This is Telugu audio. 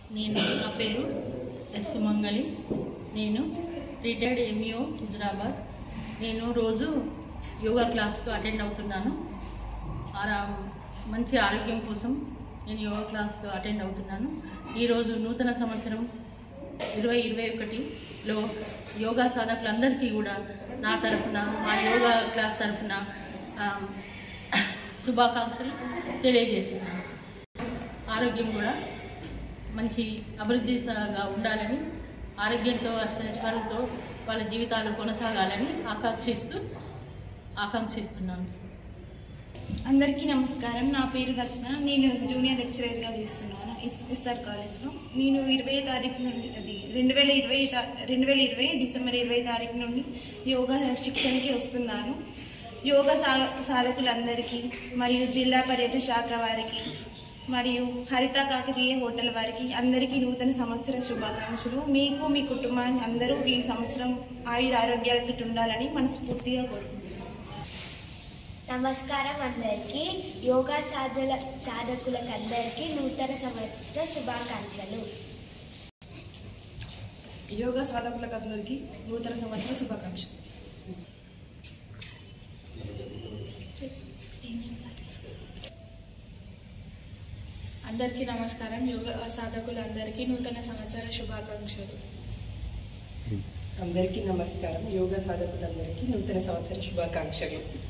నేను నా పేరు ఎస్ సుమంగళి నేను రిటైర్డ్ ఎంఈఓ హుజరాబాద్ నేను రోజు యోగా క్లాస్కు అటెండ్ అవుతున్నాను ఆరా మంచి ఆరోగ్యం కోసం నేను యోగా క్లాస్కు అటెండ్ అవుతున్నాను ఈరోజు నూతన సంవత్సరం ఇరవై ఇరవై ఒకటిలో యోగా సాధకులందరికీ కూడా నా తరఫున మా యోగా క్లాస్ తరఫున ఆ, శుభాకాంక్షలు తెలియజేస్తున్నాను ఆరోగ్యం కూడా మంచి అభివృద్ధిగా ఉండాలని ఆరోగ్యంతో అష్టైశ్వర్యంతో వాళ్ళ జీవితాలు కొనసాగాలని ఆకాంక్షిస్తూ ఆకాంక్షిస్తున్నాను అందరికీ నమస్కారం నా పేరు రచన నేను జూనియర్ లెక్చరర్గా చేస్తున్నాను ఎస్ ఎస్ఆర్ కాలేజ్లో నేను ఇరవై తారీఖు నుండి అది రెండు వేల ఇరవై రెండు వేల ఇరవై డిసెంబర్ ఇరవై తారీఖు నుండి యోగా శిక్షణకి వస్తున్నాను యోగా సా సాధకులందరికీ మరియు జిల్లా పర్యటన శాఖ వారికి మరియు హరిత కాకతీయ హోటల్ వారికి అందరికీ నూతన సంవత్సర శుభాకాంక్షలు మీకు మీ కుటుంబానికి అందరూ ఈ సంవత్సరం ఆయుర ఆరోగ్యాలతో ఉండాలని మనస్ఫూర్తిగా కోరుకుంటున్నాను నమస్కారం అందరికీ యోగా సాధుల సాధకులకందరికీ నూతన సంవత్సర శుభాకాంక్షలు యోగా సాధకులకు అందరికీ నూతన సంవత్సర శుభాకాంక్షలు అందరికీ నమస్కారం యోగ సాధకులందరికీ నూతన సంవత్సర శుభాకాంక్షలు అందరికీ నమస్కారం యోగా సాధకులందరికీ నూతన సంవత్సర శుభాకాంక్షలు